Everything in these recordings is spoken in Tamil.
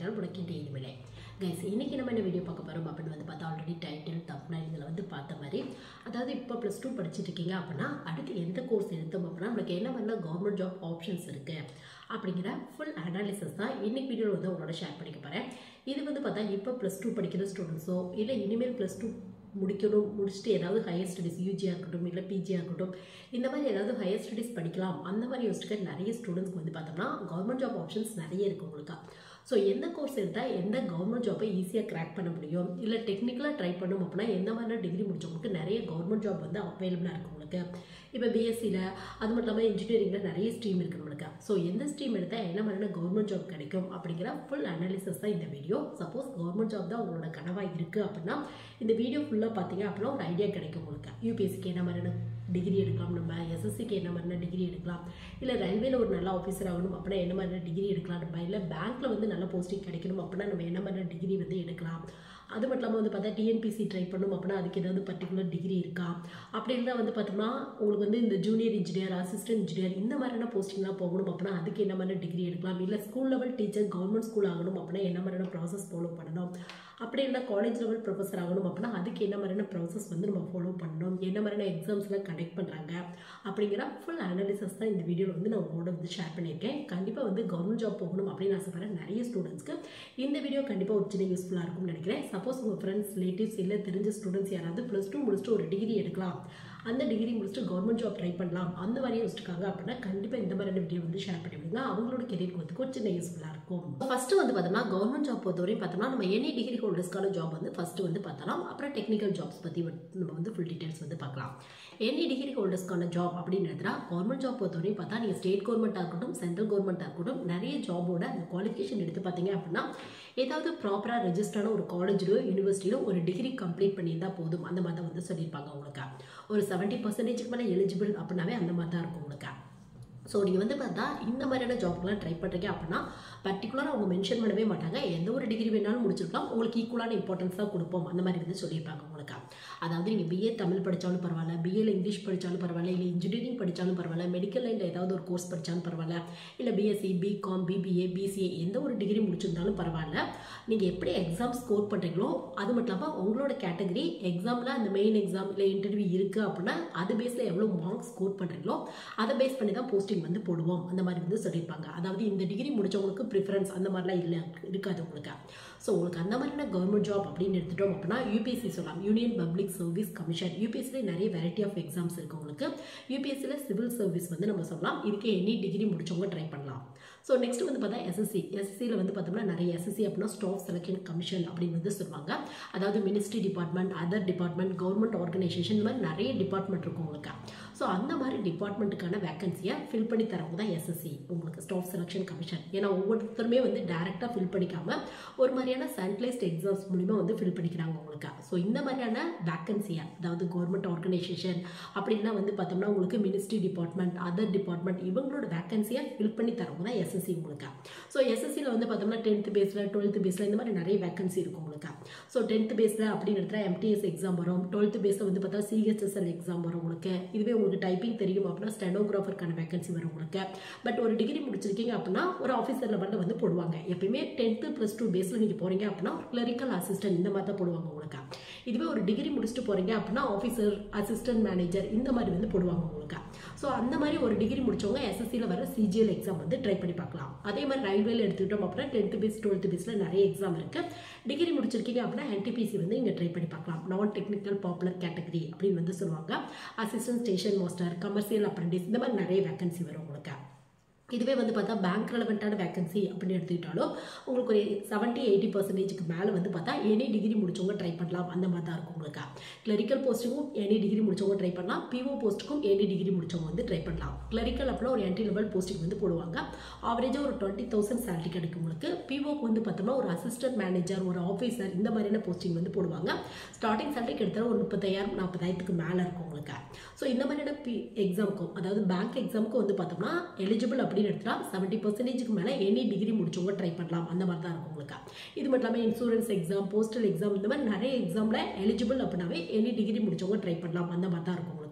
படித்தால் உனக்கின்ற இனிமேலே கைஸ் இன்னைக்கு நம்ம என்ன வீடியோ பார்க்க போகிறோம் அப்படின்னு வந்து பார்த்தா ஆல்ரெடி டைட்டில் தப்னா இதில் வந்து பார்த்த மாதிரி அதாவது இப்போ ப்ளஸ் டூ படிச்சுட்டு இருக்கீங்க அப்படின்னா அடுத்து எந்த கோர்ஸ் எடுத்தோம் அப்படின்னா நம்மளுக்கு என்ன பண்ண கவர்மெண்ட் ஜாப் ஆப்ஷன்ஸ் இருக்குது அப்படிங்கிற ஃபுல் அனாலிசிஸ் தான் இன்னைக்கு வீடியோவில் வந்து உங்களோட ஷேர் பண்ணிக்க போகிறேன் இது வந்து பார்த்தா இப்போ ப்ளஸ் டூ படிக்கிற ஸ்டூடெண்ட்ஸோ இல்லை இனிமேல் ப்ளஸ் டூ முடிக்கணும் முடிச்சுட்டு ஏதாவது ஹையர் ஸ்டடீஸ் யூஜியாக இருக்கட்டும் இல்லை பிஜியாக இருக்கட்டும் இந்த மாதிரி ஏதாவது ஹையர் ஸ்டடீஸ் படிக்கலாம் அந்த மாதிரி யோசிச்சுக்க நிறைய ஸ்டூடெண்ட்ஸ்க்கு வந்து பார்த்தோம்னா கவர்மெண்ட் ஜாப் ஆப்ஷன்ஸ் நிறைய இருக்குது உங்களுக்கு ஸோ எந்த கோர்ஸ் எடுத்தால் எந்த கவர்மெண்ட் ஜாப்பை ஈஸியாக கிராக் பண்ண முடியும் இல்லை டெக்னிக்கலாக ட்ரை பண்ணணும் அப்படின்னா எந்த மாதிரி டிகிரி முடிச்சவங்களுக்கு நிறைய கவர்மெண்ட் ஜாப் வந்து அவைலபிளாக இருக்குது உங்களுக்கு இப்போ பிஎஸ்சியில் அது மட்டும் இல்லாமல் இன்ஜினியரிங்கில் நிறைய ஸ்ட்ரீம் இருக்குது நம்மளுக்கு ஸோ எந்த ஸ்ட்ரீம் எடுத்தால் என்ன மாதிரியான கவர்மெண்ட் ஜாப் கிடைக்கும் அப்படிங்கிற ஃபுல் அனாலிசிஸ் தான் இந்த வீடியோ சப்போஸ் கவர்மெண்ட் ஜாப் தான் உங்களோட கனவாக இருக்குது அப்படின்னா இந்த வீடியோ ஃபுல்லாக பார்த்தீங்க அப்படின்னா ஒரு ஐடியா கிடைக்கும் உங்களுக்கு யூபிஎஸ்சிக்கு என்ன மாதிரியான டிகிரி எடுக்கலாம் நம்ம எஸ்எஸ்சிக்கு என்ன மாதிரியான டிகிரி எடுக்கலாம் இல்லை ரயில்வேல ஒரு நல்ல ஆஃபீஸர் ஆகணும் அப்படின்னா என்ன மாதிரியான டிகிரி எடுக்கலாம் நம்ம இல்லை பேங்க்கில் வந்து நல்ல போஸ்டிங் கிடைக்கணும் அப்படின்னா நம்ம என்ன மாதிரியான டிகிரி வந்து எடுக்கலாம் அது மட்டும் இல்லாமல் வந்து பார்த்தா டிஎன்பிசி ட்ரை பண்ணணும் அப்படின்னா அதுக்கு ஏதாவது பர்டிகுலர் டிகிரி இருக்கா அப்படி இருந்தால் வந்து பார்த்தோம்னா உங்களுக்கு வந்து இந்த ஜூனியர் இன்ஜினியர் அசிஸ்டன்ட் இன்ஜினியர் இந்த மாதிரியான போஸ்டிங்லாம் போகணும் அப்படின்னா அதுக்கு என்ன மாதிரியான டிகிரி எடுக்கலாம் இல்லை school level teacher government school ஆகணும் அப்படின்னா என்ன மாதிரியான ப்ராசஸ் ஃபாலோ பண்ணணும் அப்படி இல்லை காலேஜ் லெவல் ப்ரொஃபஸர் ஆகணும் அப்படின்னா அதுக்கு என்ன மாதிரியான ப்ராசஸ் வந்து நம்ம ஃபாலோ பண்ணணும் என்ன மாதிரியான எக்ஸாம்ஸ்லாம் கண்டக்ட் பண்ணுறாங்க அப்படிங்கிற ஃபுல் அனாலிசிஸ் தான் இந்த வீடியோவில் வந்து நான் உங்களோட வந்து ஷேர் பண்ணியிருக்கேன் கண்டிப்பாக வந்து கவர்மெண்ட் ஜாப் போகணும் அப்படின்னு ஆசைப்படுறேன் நிறைய ஸ்டூடெண்ட்ஸ்க்கு இந்த வீடியோ கண்டிப்பாக ஒரு சின்ன யூஸ்ஃபுல்லாக இருக்கும்னு நினைக்கிறேன் சப்போஸ் உங்கள் ஃப்ரெண்ட்ஸ் ரிலேட்டிவ்ஸ் இல்லை தெரிஞ்ச ஸ்டூடெண்ட்ஸ் யாராவது ப்ளஸ் டூ முடிச்சுட்டு ஒரு டிகிரி எடுக்கலாம் அந்த டிகிரி முடிச்சுட்டு கவர்மெண்ட் ஜாப் ட்ரை பண்ணலாம் அந்த மாதிரி யோசிச்சிருக்காங்க அப்படின்னா கண்டிப்பாக இந்த மாதிரியான வீடியோ வந்து ஷேர் பண்ணி விடுங்க அவங்களோட கெரியர் வந்து ஒரு சின்ன யூஸ்ஃபுல்லாக இருக்கும் ஃபர்ஸ்ட் வந்து பார்த்தோம்னா கவர்மெண்ட் ஜாப் பொறுத்தவரையும் பார்த்தோம்னா நம்ம எனி டிகிரி ஹோல்டர்ஸ்க்கான ஜாப் வந்து ஃபர்ஸ்ட் வந்து பார்த்தலாம் அப்புறம் டெக்னிக்கல் ஜாப்ஸ் பற்றி நம்ம வந்து ஃபுல் டீடைல்ஸ் வந்து பார்க்கலாம் எனி டிகிரி ஹோல்டர்ஸ்க்கான ஜாப் அப்படின்னு எடுத்தா கவர்மெண்ட் ஜாப் பொறுத்தவரையும் பார்த்தா நீங்கள் ஸ்டேட் கவர்மெண்ட்டாக இருக்கட்டும் சென்ட்ரல் கவர்மெண்ட்டாக இருக்கட்டும் நிறைய ஜாபோட அந்த குவாலிஃபிகேஷன் எடுத்து பார்த்தீங்க அப்படின்னா ஏதாவது ப்ராப்பராக ரெஜிஸ்டரான ஒரு காலேஜிலோ யூனிவர்சிட்டியிலோ ஒரு டிகிரி கம்ப்ளீட் பண்ணியிருந்தால் போதும் அந்த மாதிரி தான் வந்து சொல்லியிருப்பாங்க உங்களுக்கு ஒரு செவன்ட்டி பர்சன்டேஜுக்கு மேலே எலிஜிபிள் அப்படின்னாவே அந்த மாதிரி தான் இருக்கும் உங்களுக்கு ஸோ நீங்கள் வந்து பார்த்தா இந்த மாதிரியான ஜாப்லாம் ட்ரை பண்ணுறீங்க அப்படின்னா பர்டிகுலராக அவங்க மென்ஷன் பண்ணவே மாட்டாங்க எந்த ஒரு டிகிரி வேணாலும் முடிச்சிருக்கலாம் உங்களுக்கு ஈக்குவலான இம்பார்ட்டன்ஸ் தான் கொடுப்போம் அந்த மாதிரி வந்து சொல்லியிருப்பாங்க உங்களுக்கு அதாவது நீங்கள் பிஏ தமிழ் படித்தாலும் பரவாயில்ல பிஏல இங்கிலீஷ் படித்தாலும் பரவாயில்ல இல்லை இன்ஜினியரிங் படித்தாலும் பரவாயில்ல மெடிக்கல் லைனில் ஏதாவது ஒரு கோர்ஸ் படித்தாலும் பரவாயில்ல இல்லை பிஎஸ்சி பிகாம் பிபிஏ பிசிஏ எந்த ஒரு டிகிரி முடிச்சிருந்தாலும் பரவாயில்ல நீங்கள் எப்படி எக்ஸாம் ஸ்கோர் பண்ணுறீங்களோ அது மட்டும் இல்லாமல் உங்களோட கேட்டகரி எக்ஸாமில் அந்த மெயின் எக்ஸாம் இல்லை இன்டர்வியூ இருக்குது அப்படின்னா அது பேஸில் எவ்வளோ மார்க்ஸ் ஸ்கோர் பண்ணுறீங்களோ அதை பேஸ் பண்ணி தான் போஸ்டிங் வந்து போடுவோம் அந்த மாதிரி வந்து சொல்லியிருப்பாங்க அதாவது இந்த டிகிரி முடிச்சவங்களுக்கு ப்ரிஃபரன்ஸ் அந்த மாதிரிலாம் இல்லை இருக்காது உங்களுக்கு ஸோ உங்களுக்கு அந்த மாதிரியான கவர்மெண்ட் ஜாப் அப்படின்னு எடுத்துட்டோம் அப்படின்னா யூபிஎஸ்சி சொல்லலாம் யூனியன் பப்ளிக் சர்வீஸ் கமிஷன் யூபிஎஸ்சியில் நிறைய வெரைட்டி ஆஃப் எக்ஸாம்ஸ் இருக்குது உங்களுக்கு யூபிஎஸ்சியில் சிவில் சர்வீஸ் வந்து நம்ம சொல்லலாம் இதுக்கு எனி டிகிரி முடிச்சவங்க ட்ரை பண்ணலாம் ஸோ நெக்ஸ்ட் வந்து பார்த்தா எஸ்எஸ்சி எஸ்எஸ்சியில் வந்து பார்த்தோம்னா நிறைய எஸ்எஸ்சி அப்படின்னா ஸ்டாஃப் செலெக்ஷன் கமிஷன் அப்படின்னு வந்து சொல்லுவாங்க அதாவது ministry department other department government organisation இந்த மாதிரி நிறைய டிபார்ட்மெண்ட் இருக்கும் உங்களுக்கு ஸோ அந்த மாதிரி டிபார்ட்மெண்ட்டுக்கான வேகன்சியை ஃபில் பண்ணி தரவங்க தான் எஸ்எஸ்சி உங்களுக்கு ஸ்டாஃப் செலெக்ஷன் கமிஷன் ஏன்னா ஒவ்வொருத்தருமே வந்து டேரெக்டாக ஃபில் பண்ணிக்காம ஒரு மாதிரியான சென்ட்ரலைஸ்ட் எக்ஸாம்ஸ் மூலிமா வந்து ஃபில் பண்ணிக்கிறாங்க உங்களுக்கு ஸோ இந்த மாதிரியான வேக்கன்சியை அதாவது கவர்மெண்ட் ஆர்கனைசேஷன் அப்படின்னா வந்து பார்த்தோம்னா உங்களுக்கு மினிஸ்ட்ரி டிபார்ட்மெண்ட் அதர் டிபார்ட்மெண்ட் இவங்களோட வேகன்சியை ஃபில் பண்ணி தரவங்க தான் எஸ்எஸ்சி உங்களுக்கு ஸோ எஸ்எஸ்சியில் வந்து பார்த்தோம்னா டென்த் பேஸில் டுவெல்த் பேஸில் இந்த மாதிரி நிறைய வேகன்சி இருக்கும் உங்களுக்கு ஸோ டென்த் பேஸில் அப்படின்னு எடுத்தா எம்டிஎஸ் எக்ஸாம் வரும் டுவெல்த் பேஸில் வந்து பார்த்தா சிஹெச்எஸ்எல் எக்ஸாம் வரும் உங்களுக்கு இதுவே உங்களுக்கு டைப்பிங் தெரியும் அப்படின்னா ஸ்டெனோகிராஃபருக்கான வேகன்சி வரும் உங்களுக்கு பட் ஒரு டிகிரி முடிச்சிருக்கீங்க அப்படின்னா ஒரு ஆஃபீஸர் லெவலில் வந்து போடுவாங்க எப்பயுமே டென்த்து ப்ளஸ் டூ பேஸில் நீங்கள் போகிறீங்க அப்படின்னா கிளரிக்கல் அசிஸ்டன்ட் இந்த மாதிரி தான் போடுவாங்க உங்களுக்கு இதுவே ஒரு டிகிரி முடிச்சுட்டு போகிறீங்க அப்படின்னா ஆஃபீஸர் அசிஸ்டன்ட் மேனேஜர் இந்த மாதிரி வந்து போடுவாங்க உங்களுக்கு ஸோ அந்த மாதிரி ஒரு டிகிரி முடிச்சவங்க எஸ்எஸ்சியில் வர சிஜிஎல் எக்ஸாம் வந்து ட்ரை பண்ணி பார்க்கலாம் அதே மாதிரி ரயில்வேல எடுத்துக்கிட்டோம் அப்படின்னா டென்த் பேஸ் டுவெல்த் பேஸில் நிறைய எக்ஸாம் இருக்குது டிகிரி முடிச்சிருக்கீங்க அப்படின்னா என்டிபிசி வந்து இங்கே ட்ரை பண்ணி பார்க்கலாம் நான் டெக்னிக்கல் பாப்புலர் கேட்டகரி அப்படின்னு வந்து சொல்லுவாங்க assistant station master commercial apprentice இந்த மாதிரி நிறைய வேகன்சி வரும் உங்களுக்கு இதுவே வந்து பார்த்தா பேங்க் ரெலவெண்ட்டான வேகன்சி அப்படின்னு எடுத்துக்கிட்டாலும் உங்களுக்கு ஒரு செவன்ட்டி எயிட்டி பர்சன்டேஜுக்கு மேலே வந்து பார்த்தா எனி டிகிரி முடிச்சவங்க ட்ரை பண்ணலாம் அந்த மாதிரி தான் இருக்கும் உங்களுக்கு கிளரிக்கல் போஸ்ட்டுக்கும் எனி டிகிரி முடிச்சவங்க ட்ரை பண்ணலாம் பிஓ போஸ்ட்டுக்கும் எனி டிகிரி முடிச்சவங்க வந்து ட்ரை பண்ணலாம் கிளரிக்கல் அப்படின்னா ஒரு என்ட்ரி லெவல் போஸ்டிங் வந்து போடுவாங்க ஆவரேஜாக ஒரு டுவெண்ட்டி தௌசண்ட் சேலரி கிடைக்கும் உங்களுக்கு பிஓக்கு வந்து பார்த்தோம்னா ஒரு அசிஸ்டன்ட் மேனேஜர் ஒரு ஆஃபீஸர் இந்த மாதிரியான போஸ்டிங் வந்து போடுவாங்க ஸ்டார்டிங் சேலரி கிட்டத்தட்ட ஒரு முப்பத்தாயிரம் நாற்பதாயிரத்துக்கு மேலே இருக்கும் உங்களுக்கு ஸோ இந்த மாதிரியான பி எக்ஸாமுக்கும் அதாவது பேங்க் எக்ஸாமுக்கும் வந்து பார்த்தோம்னா எலிஜிபிள் அப்படின்னு எடுத்துட்டா செவன்ட்டி பர்சன்டேஜுக்கு மேலே எனி டிகிரி முடிச்சவங்க ட்ரை பண்ணலாம் அந்த மாதிரி தான் இருக்கும் உங்களுக்கு இது மட்டும் இல்லாமல் இன்சூரன்ஸ் எக்ஸாம் போஸ்டல் எக்ஸாம் இந்த மாதிரி நிறைய எக்ஸாமில் எலிஜிபிள் அப்படின்னாவே எனி டிகிரி முடிச்சவங்க ட்ரை பண்ணலாம் அந்த மாதிரி தான் இருக்கும் உங்களுக்கு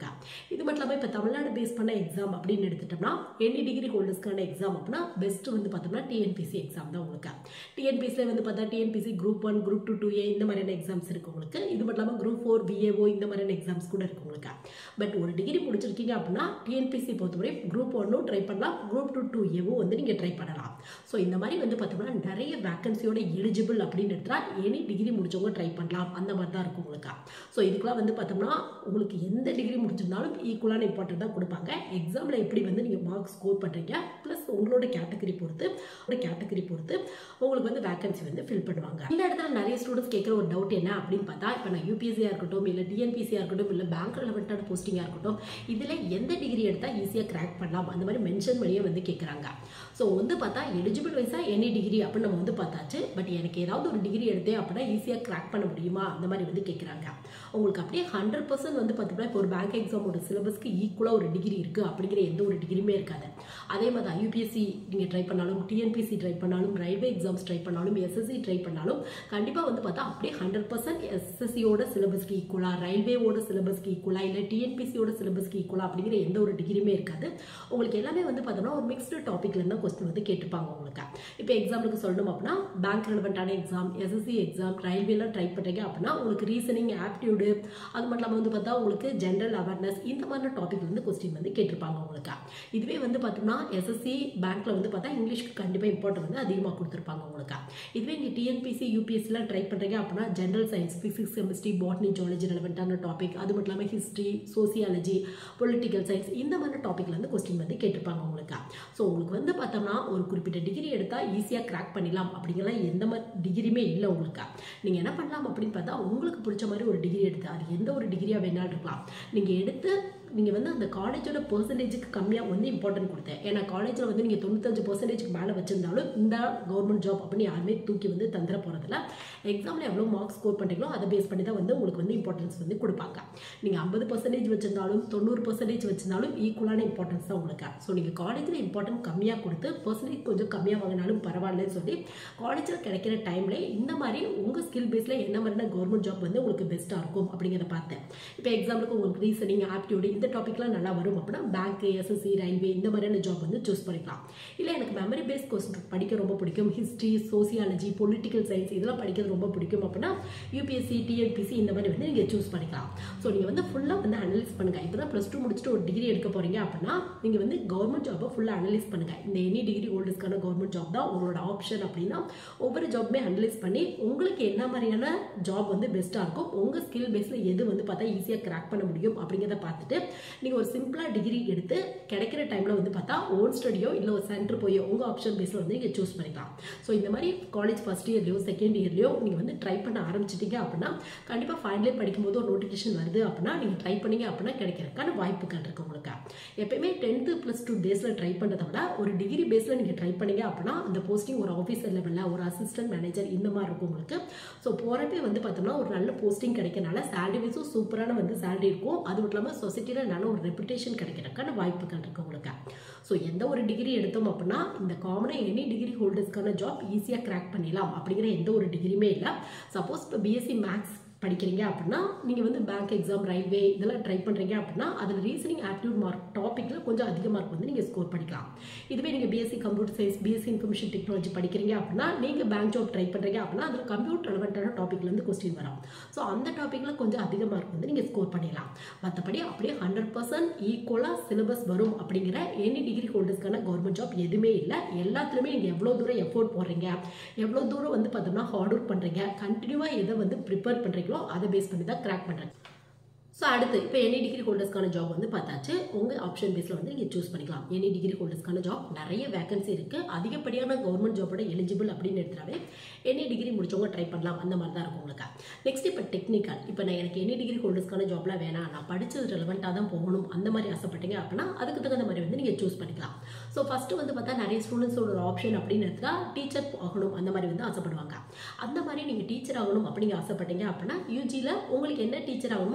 உங்களுக்கு இது மட்டும் இல்லாமல் இப்போ தமிழ்நாடு பேஸ் பண்ண எக்ஸாம் அப்படின்னு எடுத்துட்டோம்னா எனி டிகிரி ஹோல்டர்ஸ்க்கான எக்ஸாம் அப்படின்னா பெஸ்ட் வந்து பார்த்தோம்னா டிஎன்பிசி எக்ஸாம் தான் உங்களுக்கு டிஎன்பிசியில் வந்து பார்த்தா TNPSC group one group two two A இந்த மாதிரியான எக்ஸாம்ஸ் இருக்கு உங்களுக்கு இது மட்டும் இல்லாமல் குரூப் ஃபோர் பிஏஓ இந்த மாதிரியான எக்ஸாம்ஸ் கூட இருக்கு உங்களுக்கு பட் ஒரு டிகிரி முடிச்சிருக்கீங்க அப்படின்னா டிஎன்பிசி பொறுத்தவரை குரூப் ஒன்னும் ட்ரை பண்ணலாம் குரூப் டூ டூ ஏவோ வந்து நீங்கள் ட்ரை பண்ணலாம் ஸோ இந்த மாதிரி வந்து பார்த்தோம்னா நிறைய வேக்கன்சியோட எலிஜிபிள் அப்படின்னு எடுத்தா எனி டிகிரி முடிச்சவங்க ட்ரை பண்ணலாம் அந்த மாதிரி தான் இருக்கும் உங்களுக்கு ஸோ இதுக்கெல்லாம் வந்து பார்த்தோம்னா உங்களுக்கு எந்த டிகிரி முடிச்சிருந்தாலும் ஈக்குவலான இம்பார்ட்டன்ட் தான் கொடுப்பாங்க எக்ஸாமில் எப்படி வந்து நீங்கள் மார்க் ஸ்கோர் பண்ணுறீங்க ப்ளஸ் உங்களோட கேட்டகரி பொறுத்து ஒரு கேட்டகரி பொறுத்து உங்களுக்கு வந்து வேகன்சி வந்து ஃபில் பண்ணுவாங்க இந்த இடத்துல நிறைய ஸ்டூடெண்ட்ஸ் கேட்குற ஒரு டவுட் என்ன அப்படின்னு பார்த்தா இப்போ நான் யூபிஎஸ்சியாக இருக்கட்டும் இல்லை டிஎன்பிசியாக இருக்கட்டும் இல்லை பேங்க் ரெலவெண்ட்டான போஸ்டிங்காக இருக்கட்டும் இதில் எந்த டிகிரி எடுத்தால் ஈஸியாக கிராக் பண்ணலாம் அந்த மாதிரி மென்ஷன் பண்ணியே வந்து கேட்குறாங்க ஸோ வந்து பார்த்தா எலிஜிபிள் வைஸாக எனி டிகிரி அப்படின்னு நம்ம வந்து பார்த்தாச்சு பட் எனக்கு ஏதாவது ஒரு டிகிரி எடுத்தேன் அப்படின்னா ஈஸியாக கிராக் பண்ண முடியுமா அந்த மாதிரி வந்து கேட்குறாங்க உங்களுக்கு அப்படியே ஹண்ட்ரட் பர்சன்ட் வந்து பார்த்தோம்னா இப்போ ஒரு பேங்க் எக்ஸாமோட சிலபஸ்க்கு ஈக்குவலாக ஒரு டிகிரி இருக்குது அப்படிங்கிற எந்த ஒரு டிகிரியுமே இருக்காது அதே மாதிரி தான் யூபிஎஸ்சி நீங்கள் ட்ரை பண்ணாலும் டிஎன்பிசி ட்ரை பண்ணாலும் ரயில்வே எக்ஸாம்ஸ் ட்ரை பண்ணாலும் எஸ்எஸ்சி ட்ரை பண்ணாலும் கண்டிப்பாக வந்து பார்த்தா அப்படியே ஹண்ட்ரட் பர்சன்ட் எஸ்எஸ்சியோட சிலபஸ்க்கு ஈக்குவலாக ரயில்வேவோட சிலபஸ்க்கு ஈக்குவலாக இல்லை டிஎன்பிசியோட சிலபஸ்க்கு ஈக்குவலாக அப்படிங்கிற எந்த ஒரு டிகிரியுமே இருக்காது உங்களுக்கு எல்லாமே வந்து பார்த்தோம்னா ஒரு மிக்ஸ்டு டாப்பிக்ல இருந்தால் கொஸ்டின் வந்து கேட்டிருப்பாங்க உங்களுக்கு இப்போ எக்ஸாம்பிளுக்கு சொல்லணும் அப்படின்னா பேங்க் ரெலவெண்ட்டான எக்ஸாம் எஸ்எஸ்சி எக்ஸாம் ரயில்வேலாம் ட்ரை பண்ணுறீங்க அப்படின்னா உங்களுக்கு ரீசனிங் ஆப்டியூடு அது மட்டும் இல்லாமல் வந்து பார்த்தா உங்களுக்கு ஜென்ரல் அவேர்னஸ் இந்த மாதிரி டாபிக்ல இருந்து கொஸ்டின் வந்து கேட்டிருப்பாங்க உங்களுக்கு இதுவே வந்து பார்த்தோம்னா எஸ்எஸ்சி பேங்க்ல வந்து பார்த்தா இங்கிலீஷ்க்கு கண்டிப்பாக இம்பார்ட்டன் வந்து அதிகமாக கொடுத்துருப்பாங்க உங்களுக்கு இதுவே நீங்கள் டிஎன்பிசி யூபிஎஸ்சிலாம் ட்ரை பண்ணுறீங்க அப்படின்னா general science physics chemistry botany zoology ரெலவெண்ட்டான டாபிக் அது மட்டும் இல்லாமல் ஹிஸ்ட்ரி சோசியாலஜி பொலிட்டிக்கல் சயின்ஸ் இந்த மாதிரி டாப்பிக்ல இருந்து கொஸ்டின் வந்து கேட்டிருப்பாங்க உங்களுக்கு ஸோ உங்களுக்கு வந்து பார்த்தோம்னா ஒரு குறிப்பிட்ட டிகிரி எடுத்தால் ஈஸியாக கிராக் பண்ணிடலாம் அப்படிங்கிற எந்த மாதிரி டிகிரியுமே இல்லை உங்களுக்கு நீங்கள் என்ன பண்ணலாம் அப்படின்னு பார்த்தா உங்களுக்கு பிடிச்ச மாதிரி ஒரு டிகிரி எடுத்து அது எந்த ஒரு டிகிரியாக வேணாலும் இருக்கலாம் நீங்கள் எடுத்து நீங்கள் வந்து அந்த காலேஜோட பர்சன்டேஜுக்கு கம்மியாக வந்து இம்பார்ட்டன்ட் கொடுத்தேன் ஏன்னா காலேஜில் வந்து நீங்கள் தொண்ணூத்தஞ்சு பர்சன்டேஜுக்கு மேலே வச்சிருந்தாலும் இந்த கவர்மெண்ட் ஜாப் அப்படின்னு யாருமே தூக்கி வந்து தந்துட போகிறதில்ல எக்ஸாமில் எவ்வளோ மார்க்ஸ் ஸ்கோர் பண்ணுறீங்களோ அதை பேஸ் பண்ணி தான் வந்து உங்களுக்கு வந்து இம்பார்ட்டன்ஸ் வந்து கொடுப்பாங்க நீங்கள் ஐம்பது பர்சன்டேஜ் வச்சிருந்தாலும் தொண்ணூறு பர்சன்டேஜ் வச்சிருந்தாலும் ஈக்குவலான இம்பார்ட்டன்ஸ் தான் உங்களுக்கு ஸோ நீங்கள் காலேஜில் இம்பார்ட்டன்ட் கம்மியாக கொடுத்து பர்சன்டேஜ் கொஞ்சம் கம்மியாக வாங்கினாலும் பரவாயில்லன்னு சொல்லி காலேஜில் கிடைக்கிற டைமில் இந்த மாதிரி உங்கள் ஸ்கில் பேஸில் என்ன மாதிரியான கவர்மெண்ட் ஜாப் வந்து உங்களுக்கு பெஸ்ட்டாக இருக்கும் அப்படிங்கிறத பார்த்தேன் இப்போ எக்ஸாம்பிளுக்கு உங்களுக்கு ரீசனிங் ஆப்டியூடு இந்த டாப்பிக்லாம் நல்லா வரும் அப்படின்னா பேங்க் எஸ்எஸ்சி ரயில்வே இந்த மாதிரியான ஜாப் வந்து சூஸ் பண்ணிக்கலாம் இல்லை எனக்கு மெமரி பேஸ்ட் கொஸ்டின் படிக்க ரொம்ப பிடிக்கும் ஹிஸ்ட்ரி சோசியாலஜி பொலிட்டிக்கல் சயின்ஸ் இதெல்லாம் படிக்கிறது ரொம்ப பிடிக்கும் அப்படின்னா யூபிஎஸ்சி டிஎன்பிசி இந்த மாதிரி வந்து நீங்கள் சூஸ் பண்ணிக்கலாம் ஸோ நீங்கள் வந்து ஃபுல்லாக வந்து அனலைஸ் பண்ணுங்கள் இப்போ தான் ப்ளஸ் டூ முடிச்சுட்டு ஒரு டிகிரி எடுக்க போகிறீங்க அப்படின்னா நீங்கள் வந்து கவர்மெண்ட் ஜாப்பை ஃபுல்லாக அனலைஸ் பண்ணுங்கள் இந்த எனி டிகிரி ஹோல்டர்ஸ்க்கான கவர்மெண்ட் ஜாப் தான் உங்களோட ஆப்ஷன் அப்படின்னா ஒவ்வொரு ஜாப்புமே அனலைஸ் பண்ணி உங்களுக்கு என்ன மாதிரியான ஜாப் வந்து பெஸ்ட்டாக இருக்கும் உங்கள் ஸ்கில் பேஸில் எது வந்து பார்த்தா ஈஸியாக கிராக் பண்ண முடியும் அப்படிங்கிறத பார்த்துட்டு நீங்கள் ஒரு சிம்பிளாக டிகிரி எடுத்து கிடைக்கிற டைமில் வந்து பார்த்தா ஓன் ஸ்டடியோ இல்லை ஒரு சென்டர் போயோ உங்கள் ஆப்ஷன் பேஸில் வந்து நீங்கள் சூஸ் பண்ணிக்கலாம் ஸோ இந்த மாதிரி காலேஜ் ஃபஸ்ட் இயர்லையோ செகண்ட் இயர்லையோ நீங்கள் வந்து ட்ரை பண்ண ஆரம்பிச்சிட்டீங்க அப்படின்னா கண்டிப்பாக ஃபைனல் இயர் படிக்கும்போது ஒரு நோட்டிஃபிகேஷன் வருது அப்படின்னா நீங்கள் ட்ரை பண்ணீங்க அப்படின்னா கிடைக்கிறதுக்கான வாய்ப்புகள் இருக்குது உங்களுக்கு எப்பயுமே டென்த்து ப்ளஸ் டூ பேஸில் ட்ரை பண்ணுறதை விட ஒரு டிகிரி பேஸில் நீங்கள் ட்ரை பண்ணீங்க அப்படின்னா அந்த போஸ்டிங் ஒரு ஆஃபீஸர் லெவலில் ஒரு அசிஸ்டன்ட் மேனேஜர் இந்த மாதிரி இருக்கும் உங்களுக்கு ஸோ போகிறப்பே வந்து பார்த்தோம்னா ஒரு நல்ல போஸ்டிங் கிடைக்கனால சேலரி வைஸும் சூப்பரான வந்து சேலரி இருக்கும் அது மட்டும் இல்லாமல் சொசைட்டியில் நல்ல ஒரு ரெப்புடேஷன் கிடைக்கிறதுக்கான வாய்ப்புகள் இருக்குது உங்களுக்கு ஸோ எந்த ஒரு டிகிரி எடுத்தோம் அப்படின்னா இந்த காமனாக எனி டிகிரி ஹோல்டர்ஸ்க்கான ஜாப் ஈஸியாக கிராக் பண்ணிடலாம் அப்படிங்கிற எந்த ஒரு டிகிரியுமே இல்லை சப்போஸ் இப்போ பிஎஸ்சி மேக்ஸ் படிக்கிறீங்க அப்படின்னா நீங்கள் வந்து பேங்க் எக்ஸாம் ரயில்வே இதெல்லாம் ட்ரை பண்ணுறீங்க அப்படின்னா அதில் ரீசனிங் ஆப்டியூட் மார்க் டாப்பிக்கில் கொஞ்சம் அதிக மார்க் வந்து நீங்கள் ஸ்கோர் பண்ணிக்கலாம் இதுவே நீங்கள் BSc computer science BSc information technology படிக்கிறீங்க அப்படின்னா நீங்கள் பேங்க் ஜாப் ட்ரை பண்ணுறீங்க அப்படின்னா அதில் கம்ப்யூட்டர் ரெலவெண்ட்டான டாப்பிக்லேருந்து கொஸ்டின் வரும் ஸோ அந்த டாப்பிக்கில் கொஞ்சம் அதிக மார்க் வந்து நீங்கள் ஸ்கோர் பண்ணிடலாம் மற்றபடி அப்படியே ஹண்ட்ரட் பர்சன்ட் ஈக்குவலாக சிலபஸ் வரும் அப்படிங்கிற எனி டிகிரி ஹோல்டர்ஸ்க்கான கவர்மெண்ட் ஜாப் எதுவுமே இல்லை எல்லாத்துலேயுமே நீங்கள் எவ்வளோ தூரம் எஃபோர்ட் போடுறீங்க எவ்வளோ தூரம் வந்து பார்த்தோம்னா ஹார்ட் ஒர்க் பண்ணுறீங்க கண்டினியூவாக எதை வந்து ப்ரிப்பேர் பண்ணுறீங்களோ அதை பேஸ் பண்ணி தான் கிராக் பண்ணுறேன் ஸோ அடுத்து இப்போ எனி டிகிரி ஹோல்டர்ஸ்க்கான ஜாப் வந்து பார்த்தாச்சு உங்கள் ஆப்ஷன் பேஸில் வந்து நீங்கள் சூஸ் பண்ணிக்கலாம் எனி டிகிரி ஹோல்டர்ஸ்க்கான ஜாப் நிறைய வேகன்சி இருக்குது அதிகப்படியான கவர்மெண்ட் ஜாபோட எலிஜிபிள் அப்படின்னு எடுத்துட்டாவே எனி டிகிரி முடிச்சவங்க ட்ரை பண்ணலாம் அந்த மாதிரி தான் இருக்கும் உங்களுக்கு நெக்ஸ்ட் இப்போ டெக்னிக்கல் இப்போ நான் எனக்கு எனி டிகிரி ஹோல்டர்ஸ்க்கான ஜாப்லாம் வேணாம் நான் படித்தது ரெலவெண்ட்டாக தான் போகணும் அந்த மாதிரி ஆசைப்பட்டீங்க அப்படின்னா அதுக்கு தகுந்த மாதிரி வந்து நீங்கள் சூஸ் பண்ணிக்கலாம் ஸோ ஃபஸ்ட்டு வந்து பார்த்தா நிறைய ஸ்டூடெண்ட்ஸோட ஒரு ஆப்ஷன் அப்படின்னு எடுத்தா டீச்சர் ஆகணும் அந்த மாதிரி வந்து ஆசைப்படுவாங்க அந்த மாதிரி நீங்கள் டீச்சர் ஆகணும் அப்படிங்க ஆசைப்பட்டீங்க அப்படின்னா யூஜியில் உங்களுக்கு என்ன டீச்சர் ஆகணுமோ அது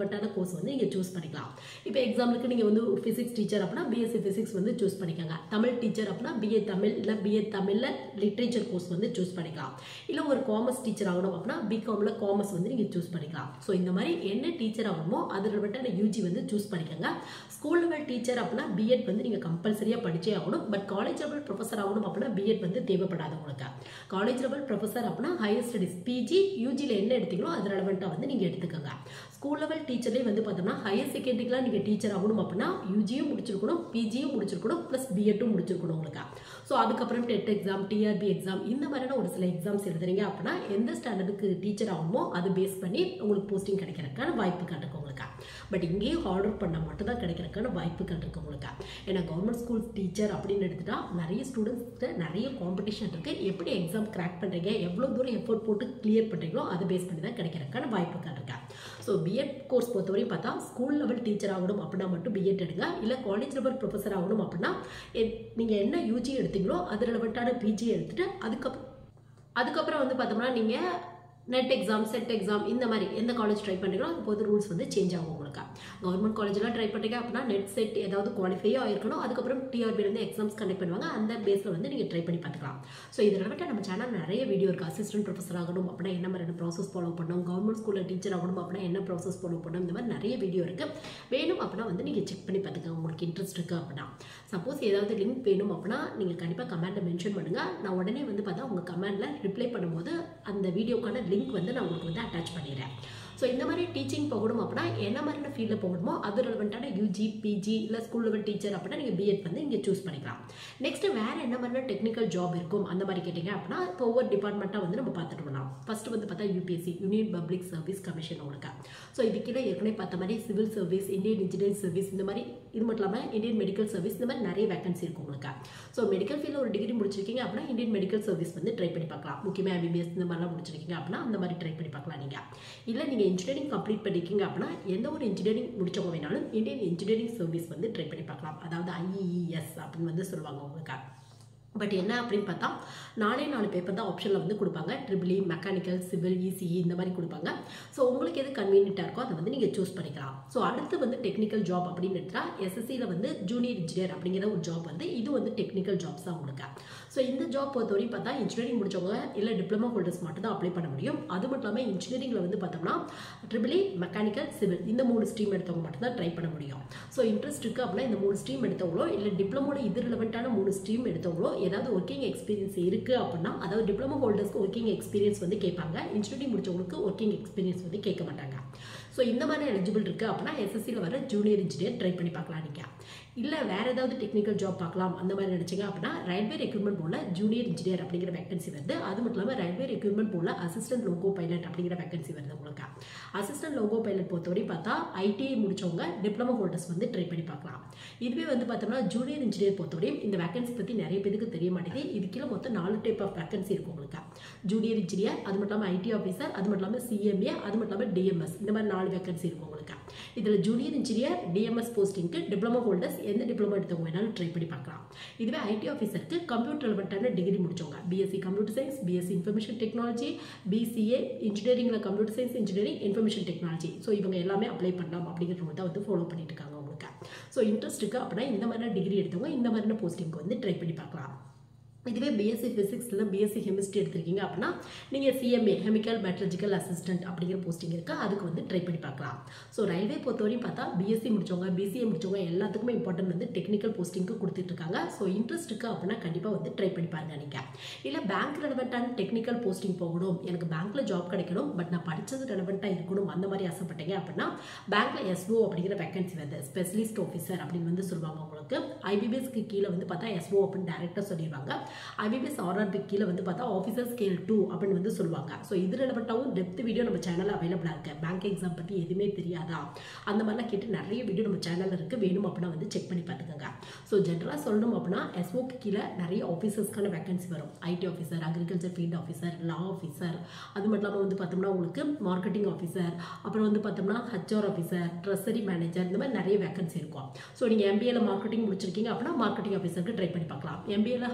ரிலவெண்ட்டான கோர்ஸ் வந்து நீங்கள் சூஸ் பண்ணிக்கலாம் இப்போ எக்ஸாம்பிளுக்கு நீங்கள் வந்து ஃபிசிக்ஸ் டீச்சர் அப்படின்னா பிஎஸ்சி ஃபிசிக்ஸ் வந்து சூஸ் பண்ணிக்கோங்க தமிழ் டீச்சர் அப்படின்னா பிஏ தமிழ் இல்லை பிஏ தமிழில் லிட்ரேச்சர் கோர்ஸ் வந்து சூஸ் பண்ணிக்கலாம் இல்லை ஒரு காமர்ஸ் டீச்சர் ஆகணும் அப்படின்னா பிகாமில் காமர்ஸ் வந்து நீங்கள் சூஸ் பண்ணிக்கலாம் ஸோ இந்த மாதிரி என்ன டீச்சர் ஆகணுமோ அது ரிலவெண்ட்டான யூஜி வந்து சூஸ் பண்ணிக்கோங்க ஸ்கூல் லெவல் டீச்சர் அப்படின்னா பிஎட் வந்து நீங்கள் கம்பல்சரியாக படிச்சே ஆகணும் பட் காலேஜ் லெவல் ப்ரொஃபஸர் ஆகணும் அப்படின்னா பிஎட் வந்து தேவைப்படாது உங்களுக்கு காலேஜ் லெவல் ப்ரொஃபஸர் அப்படின்னா ஹையர் ஸ்டடிஸ் பிஜி யூஜியில் என்ன எடுத்தீங்களோ அது ரெலவெண்ட்டாக வந்து நீங்கள் எடுத்துக்கோங்க ஸ்கூல் லெவல் டீச்சர்லேயே வந்து பார்த்தோம்னா ஹையர் செகண்டரிக்கெலாம் நீங்கள் டீச்சர் ஆகணும் அப்படின்னா யூஜியும் முடிச்சிருக்கணும் பிஜியும் முடிச்சிருக்கணும் ப்ளஸ் பிஎட்டும் முடிச்சிருக்கணும் உங்களுக்கு ஸோ அதுக்கப்புறம் டெட் எக்ஸாம் டிஆர்பி எக்ஸாம் இந்த மாதிரியான ஒரு சில எக்ஸாம்ஸ் எழுதுறீங்க அப்படின்னா எந்த ஸ்டாண்டர்டுக்கு டீச்சர் ஆகணுமோ அது பேஸ் பண்ணி உங்களுக்கு போஸ்டிங் கிடைக்கிறதுக்கான வாய்ப்புகள் இருக்கு உங்களுக்கு பட் இங்கேயும் ஆர்டர் பண்ணால் மட்டும் தான் கிடைக்கிறதுக்கான வாய்ப்புகள் இருக்கு உங்களுக்கு ஏன்னா கவர்மெண்ட் ஸ்கூல் டீச்சர் அப்படின்னு எடுத்துட்டா நிறைய ஸ்டூடெண்ட்ஸ்க்கு நிறைய காம்படிஷன் இருக்கு எப்படி எக்ஸாம் கிராக் பண்ணுறீங்க எவ்வளோ தூரம் எஃபோர்ட் போட்டு கிளியர் பண்ணுறீங்களோ அதை பேஸ் பண்ணி தான் கிடைக்கிறதுக்கான வாய்ப்புகள் இருக்கு ஸோ பிஎட் கோர்ஸ் பொறுத்தவரையும் பார்த்தா ஸ்கூல் லெவல் டீச்சர் ஆகணும் அப்படின்னா மட்டும் பிஎட் எடுங்க இல்லை காலேஜ் லெவல் ப்ரொஃபஸர் ஆகணும் அப்படின்னா நீங்கள் என்ன யூஜி எடுத்தீங்களோ அது ரிலவெண்ட்டான பிஜி எடுத்துட்டு அதுக்கப்புறம் அதுக்கப்புறம் வந்து பார்த்தோம்னா நீங்கள் நெட் எக்ஸாம் செட் எக்ஸாம் இந்த மாதிரி எந்த காலேஜ் ட்ரை பண்ணுறீங்களோ அது போது ரூல்ஸ் வந்து சேஞ்ச் ஆகும் உங்களுக்கு கவர்மெண்ட் காலேஜ்லாம் ட்ரை பண்ணுறீங்க அப்படின்னா நெட் செட் ஏதாவது குவாலிஃபையோ ஆயிருக்கணும் அதுக்கப்புறம் டிஆர்பிலேருந்து எக்ஸாம்ஸ் கண்டக்ட் பண்ணுவாங்க அந்த பேஸில் வந்து நீங்கள் ட்ரை பண்ணி பார்த்துக்கலாம் ஸோ இதில் விட்டு நம்ம சேனல் நிறைய வீடியோ இருக்குது அசிஸ்டன்ட் ப்ரொஃபஸர் ஆகணும் அப்படின்னா என்ன மாதிரியான ப்ராசஸ் ஃபாலோ பண்ணணும் கவர்மெண்ட் ஸ்கூலில் டீச்சர் ஆகணும் அப்படின்னா என்ன ப்ராசஸ் ஃபாலோ பண்ணணும் இந்த மாதிரி நிறைய வீடியோ இருக்குது வேணும் அப்படின்னா வந்து நீங்கள் செக் பண்ணி பார்த்துக்கோங்க உங்களுக்கு இன்ட்ரெஸ்ட் இருக்குது அப்படின்னா சப்போஸ் ஏதாவது லிங்க் வேணும் அப்படின்னா நீங்கள் கண்டிப்பாக கமெண்ட்டில் மென்ஷன் பண்ணுங்கள் நான் உடனே வந்து பார்த்தா உங்கள் கமெண்டில் ரிப்ளை பண்ணும்போது அந்த வீடியோக்கான லிங்க் வந்து நான் உங்களுக்கு வந்து அட்டாச் பண்ணிடுறேன் ஸோ இந்த மாதிரி டீச்சிங் போகணும் அப்படின்னா என்ன மாதிரியான ஃபீல்டில் போகணுமோ அது ரெலவெண்ட்டான யூஜி பிஜி இல்லை ஸ்கூல் லெவல் டீச்சர் அப்படின்னா நீங்கள் பிஎட் வந்து இங்கே சூஸ் பண்ணிக்கலாம் நெக்ஸ்ட் வேறு என்ன மாதிரியான டெக்னிக்கல் ஜாப் இருக்கும் அந்த மாதிரி கேட்டிங்க அப்படின்னா இப்போ ஒவ்வொரு டிபார்ட்மெண்ட்டாக வந்து நம்ம பார்த்துட்டு வரலாம் ஃபர்ஸ்ட் வந்து பார்த்தா UPSC union public service commission உங்களுக்கு ஸோ இதுக்கீழே ஏற்கனவே பார்த்த மாதிரி civil service Indian engineering service இந்த மாதிரி இது மட்டும் இல்லாமல் இந்தியன் மெடிக்கல் சர்வீஸ் இந்த மாதிரி நிறைய வேகன்சி இருக்கும் உங்களுக்கு ஸோ மெடிக்கல் ஃபீல்டில் ஒரு டிகிரி முடிச்சிருக்கீங்க அப்படின்னா இந்தியன் மெடிக்கல் சர்வீஸ் வந்து ட்ரை பண்ணி பார்க்கலாம் முக்கியமாக எம்பிபிஎஸ் இந்த மாதிரிலாம் முடிச்சிருக்கீங்க அப்படின்னா அந்த மாதிரி ட்ரை பண்ணி பார்க்கலாம் நீங்கள் இல்லை நீங்கள் இன்ஜினியரிங் கம்ப்ளீட் பண்ணிருக்கீங்க அப்படின்னா எந்த ஒரு இன்ஜினியரிங் முடிச்சவங்க வேணாலும் இந்தியன் இன்ஜினியரிங் சர்வீஸ் வந்து ட்ரை பண்ணி பார்க்கலாம் அதாவது ஐஇஎஸ் அப்படின்னு வந்து சொல்லுவாங்க உங்களுக்கு பட் என்ன அப்படின்னு பார்த்தா நாலே நாலு பேப்பர் தான் ஆப்ஷனில் வந்து கொடுப்பாங்க ட்ரிபிளி மெக்கானிக்கல் சிவில் இசிஇ இந்த மாதிரி கொடுப்பாங்க ஸோ உங்களுக்கு எது கன்வீனியண்ட்டாக இருக்கோ அதை வந்து நீங்கள் சூஸ் பண்ணிக்கலாம் ஸோ அடுத்து வந்து டெக்னிக்கல் ஜாப் அப்படின்னு எடுத்தா எஸ்எஸ்சியில் வந்து ஜூனியர் இன்ஜினியர் அப்படிங்கிற ஒரு ஜாப் வந்து இது வந்து டெக்னிக்கல் ஜாப்ஸ் தான் உங்களுக்கு ஸோ இந்த ஜாப் பொறுத்தவரையும் பார்த்தா இன்ஜினியரிங் முடிச்சவங்க இல்லை டிப்ளமோ ஹோல்டர்ஸ் மட்டும் தான் அப்ளை பண்ண முடியும் அது மட்டும் இல்லாமல் இன்ஜினியரிங்கில் வந்து பார்த்தோம்னா ட்ரிபிளி மெக்கானிக்கல் சிவில் இந்த மூணு ஸ்ட்ரீம் எடுத்தவங்க மட்டும் தான் ட்ரை பண்ண முடியும் ஸோ இன்ட்ரெஸ்ட் இருக்குது அப்படின்னா இந்த மூணு ஸ்ட்ரீம் எடுத்தவங்களோ இல்லை டிப்ளமோட இது ரிலவெண்ட்டான மூணு ஸ்ட்ரீம் எடுத்தவங்களோ ஏதாவது ஒர்க்கிங் எக்ஸ்பீரியன்ஸ் இருக்குது அப்படின்னா அதாவது டிப்ளமோ ஹோல்டர்ஸ்க்கு ஒர்க்கிங் எக்ஸ்பீரியன்ஸ் வந்து கேட்பாங்க இன்ஜினியரிங் முடிச்சவங்களுக்கு ஒர்க்கிங் எக்ஸ்பீரியன்ஸ் வந்து கேட்க மாட்டாங்க ஸோ இந்த மாதிரி எலிஜிபிள் இருக்குது அப்படின்னா எஸ்எஸ்சியில் வர ஜூனியர் இன்ஜினியர் ட்ரை பண்ணி பார்க்கலாம் நீங்கள் இல்லை வேறு ஏதாவது டெக்னிக்கல் ஜாப் பார்க்கலாம் அந்த மாதிரி நினச்சிங்க அப்படின்னா ரயில்வே ரெக்ரூட்மெண்ட் போர்டில் ஜூனியர் இன்ஜினியர் அப்படிங்கிற வேகன்சி வருது அது மட்டும் இல்லாமல் ரயில்வே ரெக்ரூட்மெண்ட் போர்டில் அசிஸ்டன்ட் லோகோ பைலட் அப்படிங்கிற வேகன்சி வருது உங்களுக்கு அசிஸ்டன்ட் லோகோ பைலட் பொறுத்தவரை பார்த்தா ஐடிஐ முடிச்சவங்க டிப்ளமோ ஹோல்டர்ஸ் வந்து ட்ரை பண்ணி பார்க்கலாம் இதுவே வந்து பார்த்தோம்னா ஜூனியர் இன்ஜினியர் பொறுத்தவரையும் இந்த வேகன்சி பற்றி நிறைய பேருக்கு தெரிய மாட்டேங்குது இது கீழே மொத்தம் நாலு டைப் ஆஃப் வேகன்சி இருக்கும் உங்களுக்கு ஜூனியர் இன்ஜினியர் அது மட்டும் இல்லாமல் ஐடி ஆஃபீஸர் அது மட்டும் இல்லாமல் சிஎம்ஏ அது மட்டும் இல்லாமல் டிஎம்எஸ் இந்த மாதிரி நாலு வேகன்சி இருக்கும் உங்களுக்கு இதில் ஜூனியர் இன்ஜினியர் டிஎம்எஸ் போஸ்டிங்க்கு டிப்ளமோ ஹோல்டர்ஸ் எந்த டிப்ளமோ எடுத்தவங்க வேணாலும் ட்ரை பண்ணி பார்க்கலாம் இதுவே ஐடி ஆஃபீஸருக்கு கம்ப்யூட்டர் ரிலவெண்ட்டான டிகிரி முடிச்சவங்க BSc computer science BSc information technology BCA இன்ஜினியரிங்கில் computer science engineering information technology so இவங்க எல்லாமே அப்ளை பண்ணலாம் அப்படிங்கிறவங்க தான் வந்து ஃபாலோ பண்ணிட்டு இருக்காங்க உங்களுக்கு ஸோ இன்ட்ரெஸ்ட் இருக்குது அப்படின்னா இந்த மாதிரியான டிகிரி எடுத்தவங்க இந்த மாதிரியான போஸ்டிங்க்கு வந்து ட்ரை பண்ணி பார்க்கலாம் இதுவே பிஎஸ்சி ஃபிசிக்ஸ் இல்லை பிஎஸ்சி கெமிஸ்ட்ரி எடுத்திருக்கீங்க அப்படின்னா நீங்கள் சிஎம்ஏ கெமிக்கல் மெட்ரலஜிக்கல் அசிஸ்டன்ட் அப்படிங்கிற போஸ்டிங் இருக்குது அதுக்கு வந்து ட்ரை பண்ணி பார்க்கலாம் ஸோ ரயில்வே பொறுத்தவரையும் பார்த்தா பிஎஸ்சி முடிச்சவங்க பிசிஏ முடிச்சவங்க எல்லாத்துக்குமே இம்பார்ட்டன்ட் வந்து டெக்னிக்கல் போஸ்டிங்க்கு கொடுத்துட்ருக்காங்க ஸோ இன்ட்ரெஸ்ட் இருக்குது அப்படின்னா கண்டிப்பாக வந்து ட்ரை பண்ணி பாருங்க நீங்கள் இல்லை பேங்க் ரெலவெண்ட்டான டெக்னிக்கல் போஸ்டிங் போகணும் எனக்கு பேங்க்கில் ஜாப் கிடைக்கணும் பட் நான் படித்தது ரெலவெண்ட்டாக இருக்கணும் அந்த மாதிரி ஆசைப்பட்டீங்க அப்படின்னா பேங்க்கில் எஸ்ஓ அப்படிங்கிற வேகன்சி வருது ஸ்பெஷலிஸ்ட் ஆஃபீஸர் அப்படின்னு வந்து சொல்லுவாங்க உங்களுக்கு ஐபிபிஎஸ்க்கு கீழே வந்து பார்த்தா எஸ்ஓ அப்படின்னு டேரெக்டாக சொல்லிடுவாங்க ஐபிபிஎஸ் ஆர்ஆர்பி கீழே வந்து பார்த்தா ஆஃபீஸர் ஸ்கேல் டூ அப்படின்னு வந்து சொல்லுவாங்க ஸோ இது ரிலவெண்ட்டாகவும் டெப்த் வீடியோ நம்ம சேனலில் அவைலபிளாக இருக்குது பேங்க் எக்ஸாம் பற்றி எதுவுமே தெரியாதா அந்த மாதிரிலாம் கேட்டு நிறைய வீடியோ நம்ம சேனலில் இருக்குது வேணும் அப்படின்னா வந்து செக் பண்ணி பார்த்துக்கோங்க ஸோ ஜென்ரலாக சொல்லணும் அப்படின்னா எஸ்ஓக்கு கீழே நிறைய ஆஃபீஸர்ஸ்க்கான வேகன்சி வரும் IT officer agriculture field officer law officer அது மட்டும் இல்லாமல் வந்து பார்த்தோம்னா உங்களுக்கு மார்க்கெட்டிங் ஆஃபீஸர் அப்புறம் வந்து பார்த்தோம்னா ஹச்ஆர் ஆஃபீஸர் ட்ரெஸரி மேனேஜர் இந்த மாதிரி நிறைய வேகன்சி இருக்கும் ஸோ நீங்கள் எம்பிஏல மார்க்கெட்டிங் முடிச்சிருக்கீங்க அப்படின்னா மார்க்கெட்டிங் ஆஃபீஸருக்கு ட்ரை பண்ணி பார்க்கலாம் எம்பிஏல ஹச்ஆர்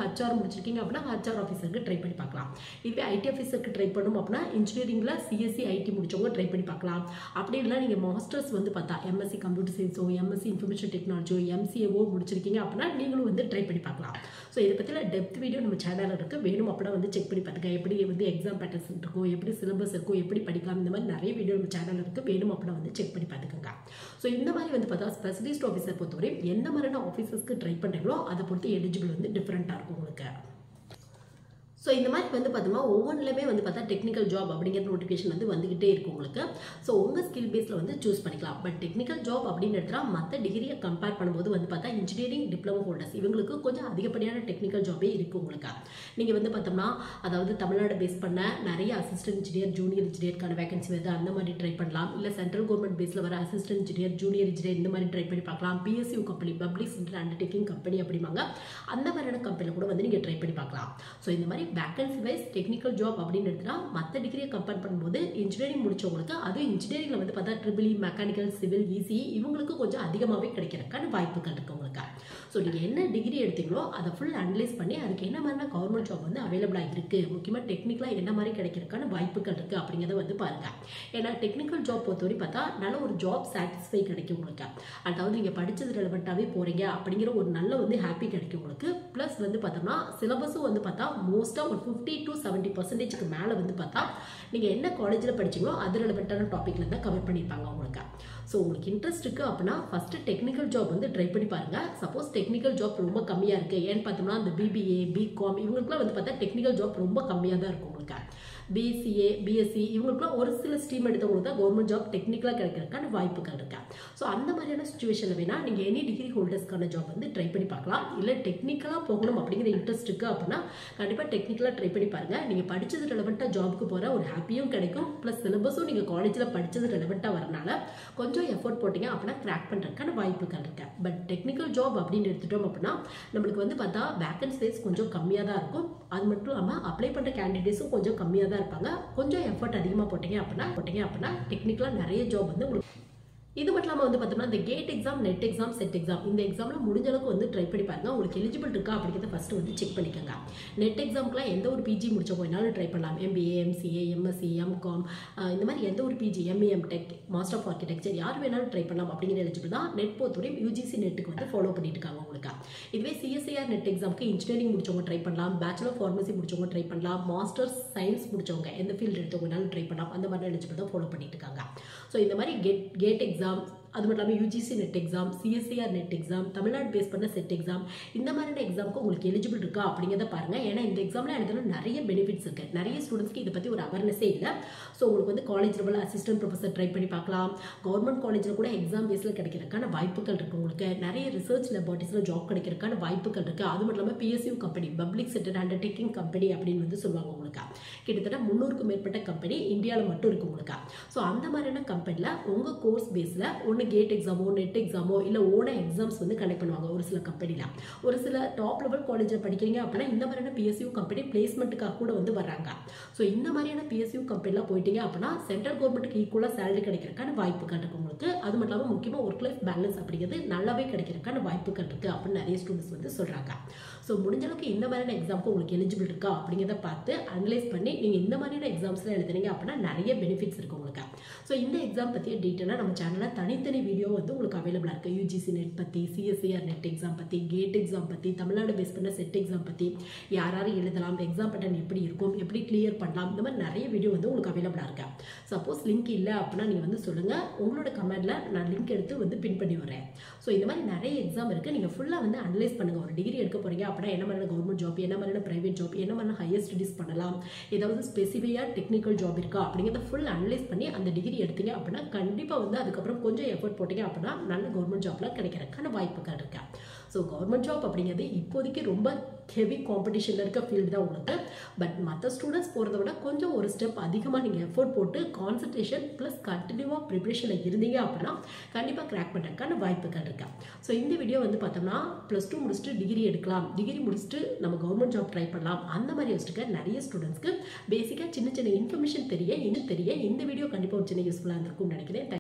முடிச்சிருக்கீங்க அப்படின்னா ஹச்ஆர் ஆஃபீஸருக்கு ட்ரை பண்ணி பார்க்கலாம் இதுவே ஐடி ஆஃபீஸருக்கு ட்ரை பண்ணணும் அப்படின்னா இன்ஜினியரிங்கில் சிஎஸ்சி ஐடி முடிச்சவங்க ட்ரை பண்ணி பார்க்கலாம் அப்படி இல்லை நீங்கள் மாஸ்டர்ஸ் வந்து பார்த்தா எம்எஸ்சி கம்ப்யூட்டர் சயின்ஸோ எம்எஸ்சி இன்ஃபர்மேஷன் டெக்னாலஜியோ எம்சிஏஓ முடிச்சிருக்கீங்க அப்படின்னா நீங்களும் வந்து ட்ரை பண்ணி பார்க்கலாம் ஸோ இதை பற்றின டெப்த் வீடியோ நம்ம சேனலில் இருக்குது வேணும் அப்படின்னா வந்து செக் பண்ணி பார்த்துக்க எப்படி வந்து எக்ஸாம் பேட்டர்ஸ் இருக்கும் எப்படி சிலபஸ் இருக்கும் எப்படி படிக்கலாம் இந்த மாதிரி நிறைய வீடியோ நம்ம சேனலில் இருக்குது வேணும் அப்படின்னா வந்து செக் பண்ணி பார்த்துக்கோங்க ஸோ இந்த மாதிரி வந்து பார்த்தா ஸ்பெஷலிஸ்ட் ஆஃபீஸர் பொறுத்தவரை எந்த மாதிரியான ஆஃபீஸர்ஸ்க்கு ட்ரை பண்ணுறீங்களோ அதை பொறுத்து எலிஜிபிள் வந்து டிஃப்ரெண்ட்டாக இருக்கும் உங்களுக்கு ஸோ இந்த மாதிரி வந்து பார்த்தோம்னா ஒவ்வொன்றுலையுமே வந்து பார்த்தா டெக்னிக்கல் ஜாப் அப்படிங்கிற நோட்டிஃபிகேஷன் வந்து வந்துகிட்டே இருக்கும் உங்களுக்கு ஸோ உங்கள் ஸ்கில் பேஸில் வந்து சூஸ் பண்ணிக்கலாம் பட் டெக்னிக்கல் ஜாப் அப்படின்னு எடுத்தால் மற்ற டிகிரியை கம்பேர் பண்ணும்போது வந்து பார்த்தா இன்ஜினியரிங் டிப்ளமோ ஹோல்டர்ஸ் இவங்களுக்கு கொஞ்சம் அதிகப்படியான டெக்னிக்கல் ஜாபே இருக்குது உங்களுக்கு நீங்கள் வந்து பார்த்தோம்னா அதாவது தமிழ்நாடு பேஸ் பண்ண நிறைய அசிஸ்டன்ட் இன்ஜினியர் ஜூனியர் இன்ஜினியருக்கான வேகன்சி வருது அந்த மாதிரி ட்ரை பண்ணலாம் இல்லை சென்ட்ரல் கவர்மெண்ட் பேஸில் வர அசிஸ்டன்ட் இன்ஜினியர் ஜூனியர் இன்ஜினியர் இந்த மாதிரி ட்ரை பண்ணி பார்க்கலாம் PSU company public centre undertaking company அப்படிம்பாங்க அந்த மாதிரியான கம்பெனியில் கூட வந்து நீங்கள் ட்ரை பண்ணி பார்க்கலாம் ஸோ இந்த மாதிரி வேகன்சி வைஸ் டெக்னிக்கல் ஜாப் அப்படின்னு எடுத்துனா மற்ற டிகிரியை கம்பேர் பண்ணும்போது இன்ஜினியரிங் முடிச்சவங்களுக்கு அதுவும் இன்ஜினியரிங்கில் வந்து பார்த்தா ட்ரிபிள் மெக்கானிக்கல் சிவில் இசி இவங்களுக்கு கொஞ்சம் அதிகமாகவே கிடைக்கிறதுக்கான வாய்ப்புகள் இருக்கு உங்களுக்கு ஸோ நீங்கள் என்ன டிகிரி எடுத்தீங்களோ அதை ஃபுல் அனலைஸ் பண்ணி அதுக்கு என்ன மாதிரியான கவர்மெண்ட் ஜாப் வந்து அவைலபிளாக இருக்குது முக்கியமாக டெக்னிக்கலாக என்ன மாதிரி கிடைக்கிறதுக்கான வாய்ப்புகள் இருக்குது அப்படிங்கிறத வந்து பாருங்கள் ஏன்னா டெக்னிக்கல் ஜாப் பொறுத்தவரை பார்த்தா நல்ல ஒரு ஜாப் சாட்டிஸ்ஃபை கிடைக்கும் உங்களுக்கு அதாவது நீங்கள் படித்தது ரெலவெண்ட்டாகவே போகிறீங்க அப்படிங்கிற ஒரு நல்ல வந்து ஹாப்பி கிடைக்கும் உங்களுக்கு ப்ளஸ் வந்து பார்த்தோம்னா சிலபஸும் வந்து பார்த்தா மோஸ்ட்டாக ஒரு ஃபிஃப்டி டு செவன்ட்டி பர்சன்டேஜ்க்கு மேலே வந்து பார்த்தா நீங்கள் என்ன காலேஜில் படிச்சீங்களோ அது ரெலவெண்ட்டான டாப்பிக்கில் தான் கவர் பண்ணியிருப்பாங்க உங்களுக்கு ஸோ உங்களுக்கு இன்ட்ரெஸ்ட் இருக்குது அப்படின்னா ஃபஸ்ட்டு டெக்னிக்கல் ஜாப் வந்து ட்ரை பண்ணி பாருங்கள் சப்போஸ் டெக்னிக்கல் ஜாப் ரொம்ப கம்மியாக இருக்குது ஏன்னு பார்த்தோம்னா அந்த பிபிஏ பிகாம் இவங்களுக்குலாம் வந்து பார்த்தா டெக்னிக்கல் ஜாப் ரொம்ப கம்மியாக தான் இருக்கும் உங்களுக்கு பிசிஏ பிஎஸ்சி இவங்களுக்குலாம் ஒரு சில ஸ்ட்ரீம் எடுத்தவங்களுக்கு தான் கவர்மெண்ட் ஜாப் டெக்னிக்கலாக கிடைக்கிறதுக்கான வாய்ப்புகள் இருக்கு ஸோ அந்த மாதிரியான சுச்சுவேஷனில் வேணால் நீங்கள் எனி டிகிரி ஹோல்டர்ஸ்க்கான ஜாப் வந்து ட்ரை பண்ணி பார்க்கலாம் இல்லை டெக்னிக்கலாக போகணும் அப்படிங்கிற இன்ட்ரெஸ்ட் இருக்குது அப்படின்னா கண்டிப்பாக டெக்னிக்கலாக ட்ரை பண்ணி பாருங்கள் நீங்கள் படித்தது ரெலவெண்ட்டாக ஜாபுக்கு போகிற ஒரு ஹாப்பியும் கிடைக்கும் ப்ளஸ் சிலபஸும் நீங்கள் காலேஜில் படித்தது ரெலவெண்ட்டாக வரனால கொஞ்சம் எஃபோர்ட் போட்டிங்க அப்படின்னா கிராக் பண்ணுறதுக்கான வாய்ப்புகள் இருக்கு பட் டெக்னிக்கல் ஜாப் அப்படின்னு எடுத்துட்டோம் அப்படின்னா நம்மளுக்கு வந்து பார்த்தா வேகன்சிஸ் கொஞ்சம் கம்மியாக தான் இருக்கும் அது மட்டும் இல்லாமல் அப்ளை பண்ணுற கேண்டிடேட்ஸும் கொஞ்சம் கம்மியாக தான் இருப்பாங்க கொஞ்சம் எஃபர்ட் அதிகமாக போட்டீங்க அப்படின்னா போட்டீங்க அப்படின்னா டெக்னிக்கலாக நிறைய ஜாப் வந்து உங்களுக்கு இது மட்டும் இல்லாமல் வந்து பார்த்தோம்னா இந்த GATE exam NET exam SET exam இந்த எக்ஸாமில் முடிஞ்ச அளவுக்கு வந்து ட்ரை பண்ணி பாருங்க உங்களுக்கு எலிஜிபிள் இருக்கா அப்படிங்கிறத ஃபஸ்ட்டு வந்து செக் பண்ணிக்கோங்க நெட் எக்ஸாம்க்குலாம் எந்த ஒரு பிஜி முடிச்சவங்க வேணாலும் ட்ரை பண்ணலாம் எம்பிஏ எம்சிஏ எம்எஸ்சி எம்காம் இந்த மாதிரி எந்த ஒரு PG MA M tech master of architecture யார் வேணாலும் ட்ரை பண்ணலாம் அப்படிங்கிற எலிஜிபிள் தான் நெட் பொறுத்தவரையும் யூஜிசி நெட்டுக்கு வந்து ஃபாலோ பண்ணிட்டு இருக்காங்க உங்களுக்கு இதுவே சிஎஸ்ஐஆர் நெட் எக்ஸாமுக்கு இன்ஜினியரிங் முடிச்சவங்க ட்ரை பண்ணலாம் பேச்சுலர் ஃபார்மசி முடிச்சவங்க ட்ரை பண்ணலாம் மாஸ்டர்ஸ் சயின்ஸ் முடிச்சவங்க எந்த ஃபீல்டு எடுத்தவங்கனாலும் ட்ரை பண்ணலாம் அந்த மாதிரி எலிஜிபிள் தான் ஃபாலோ பண்ணிட்டு இருக்காங்க ஸோ இந்த மாதிரி கேட் கேட் எக்ஸாம் அது மட்டும் இல்லாமல் UGC net exam CSCR net exam Tamil Nadu base பண்ண செட் எக்ஸாம் இந்த மாதிரியான எக்ஸாமுக்கு உங்களுக்கு எலிஜிபிள் இருக்கா அப்படிங்கிறத பாருங்கள் ஏன்னா இந்த எக்ஸாமில் எனக்கு நிறைய பெனிஃபிட்ஸ் இருக்குது நிறைய ஸ்டூடெண்ட்ஸ்க்கு இதை பற்றி ஒரு அவேர்னஸே இல்லை ஸோ உங்களுக்கு வந்து college level assistant professor try பண்ணி பார்க்கலாம் கவர்மெண்ட் காலேஜில் கூட எக்ஸாம் பேஸில் கிடைக்கிறதுக்கான வாய்ப்புகள் இருக்குது உங்களுக்கு நிறைய ரிசர்ச் லெபார்ட்டிஸில் ஜாப் கிடைக்கிறதுக்கான வாய்ப்புகள் இருக்குது அது மட்டும் இல்லாமல் PSU company public sector undertaking company அப்படின்னு வந்து சொல்லுவாங்க உங்களுக்கு கிட்டத்தட்ட முந்நூறுக்கும் மேற்பட்ட கம்பெனி இந்தியாவில் மட்டும் இருக்குது உங்களுக்கு ஸோ அந்த மாதிரியான கம்பெனியில் உங்கள் கோர்ஸ் பேஸில் ஒன்று கேட் எக்ஸாமோ நெட் எக்ஸாமோ இல்லை ஓன எக்ஸாம்ஸ் வந்து கண்டக்ட் பண்ணுவாங்க ஒரு சில கம்பெனியில் ஒரு சில டாப் லெவல் காலேஜில் படிக்கிறீங்க அப்படின்னா இந்த மாதிரியான பிஎஸ்யூ கம்பெனி பிளேஸ்மெண்ட்டுக்காக கூட வந்து வர்றாங்க ஸோ இந்த மாதிரியான பிஎஸ்யூ கம்பெனிலாம் போயிட்டீங்க அப்படின்னா சென்ட்ரல் கவர்மெண்ட்டுக்கு ஈக்குவலாக சேலரி கிடைக்கிறதுக்கான வாய்ப்புகள் இருக்குது உங்களுக்கு அது மட்டும் இல்லாமல் முக்கியமாக ஒர்க் லைஃப் பேலன்ஸ் அப்படிங்கிறது நல்லாவே கிடைக்கிறதுக்கான வாய்ப்புகள் இருக்குது அப்படின்னு நிறைய ஸ்டூடெண்ட்ஸ் வந்து சொல்கிறாங்க ஸோ முடிஞ்ச அளவுக்கு இந்த மாதிரியான எக்ஸாமுக்கு உங்களுக்கு எலிஜிபிள் இருக்கா அப்படிங்கிறத பார்த்து அனலைஸ் பண்ணி நீங்கள் இந்த மாதிரியான எக்ஸாம்ஸ்லாம் எழுதுனீங்க அப்படின்னா நிறைய பெனிஃபிட்ஸ் இருக்குது உங்களுக்கு ஸோ இந்த எக்ஸாம் பற்றிய டீட்டெயிலாக நம்ம சேனலில் தனித்தனி வீடியோ வந்து உங்களுக்கு அவைலபிளாக இருக்குது யூஜிசி நெட் பற்றி சிஎஸ்சிஆர் நெட் எக்ஸாம் பற்றி கேட் எக்ஸாம் பற்றி தமிழ்நாடு பேஸ் பண்ண செட் எக்ஸாம் பற்றி யார் யார் எழுதலாம் எக்ஸாம் பேட்டர்ன் எப்படி இருக்கும் எப்படி கிளியர் பண்ணலாம் இந்த மாதிரி நிறைய வீடியோ வந்து உங்களுக்கு அவைலபிளாக இருக்கு சப்போஸ் லிங்க் இல்லை அப்படின்னா நீங்கள் வந்து சொல்லுங்கள் உங்களோட கமெண்டில் நான் லிங்க் எடுத்து வந்து பின் பண்ணி வரேன் ஸோ இந்த மாதிரி நிறைய எக்ஸாம் இருக்குது நீங்கள் ஃபுல்லாக வந்து அனலைஸ் பண்ணுங்கள் ஒரு டிகிரி எடுக்க போகிறீங்க அப்படின்னா என்ன மாதிரியான கவர்மெண்ட் ஜாப் என்ன மாதிரியான ப்ரைவேட் ஜாப் என்ன மாதிரியான ஹையர் ஸ்டடிஸ் பண்ணலாம் ஏதாவது ஸ்பெசிஃபிக்காக டெக்னிக்கல் ஜாப் இருக்கா அப்படிங்கிறத ஃபுல் அனலைஸ் பண்ணி அந்த டிகிரி எடுத்தீங்க அப்படின்னா கண்டிப்பாக வந்து அதுக்கப்புறம் கொஞ்சம் எஃபர்ட் போட்டீங்க அப்படின்னா நல்ல கவர்மெண்ட் ஜாப்லாம் கிடைக்கிறதுக்கான வாய்ப்புகள் இருக்கு ஸோ கவர்மெண்ட் ஜாப் அப்படிங்கிறது இப்போதைக்கு ரொம்ப ஹெவி காம்படிஷனில் இருக்க ஃபீல்டு தான் உங்களுக்கு பட் மற்ற ஸ்டூடெண்ட்ஸ் போகிறத விட கொஞ்சம் ஒரு ஸ்டெப் அதிகமாக நீங்கள் எஃபோர்ட் போட்டு கான்சன்ட்ரேஷன் ப்ளஸ் கண்டினியூவாக ப்ரிப்ரேஷனில் இருந்தீங்க அப்படின்னா கண்டிப்பாக கிராக் பண்ணுறதுக்கான வாய்ப்புகள் இருக்கு ஸோ இந்த வீடியோ வந்து பார்த்தோம்னா ப்ளஸ் டூ முடிச்சுட்டு டிகிரி எடுக்கலாம் டிகிரி முடிச்சுட்டு நம்ம கவர்மெண்ட் ஜாப் ட்ரை பண்ணலாம் அந்த மாதிரி வச்சுருக்க நிறைய ஸ்டூடெண்ட்ஸ்க்கு பேசிக்காக சின்ன சின்ன இன்ஃபர்மேஷன் தெரிய இன்னும் தெரிய இந்த வீடியோ கண்டிப்பாக ஒரு சின்ன யூஸ்ஃபுல்லாக இருந்திருக்கும்னு நினைக்கிறேன்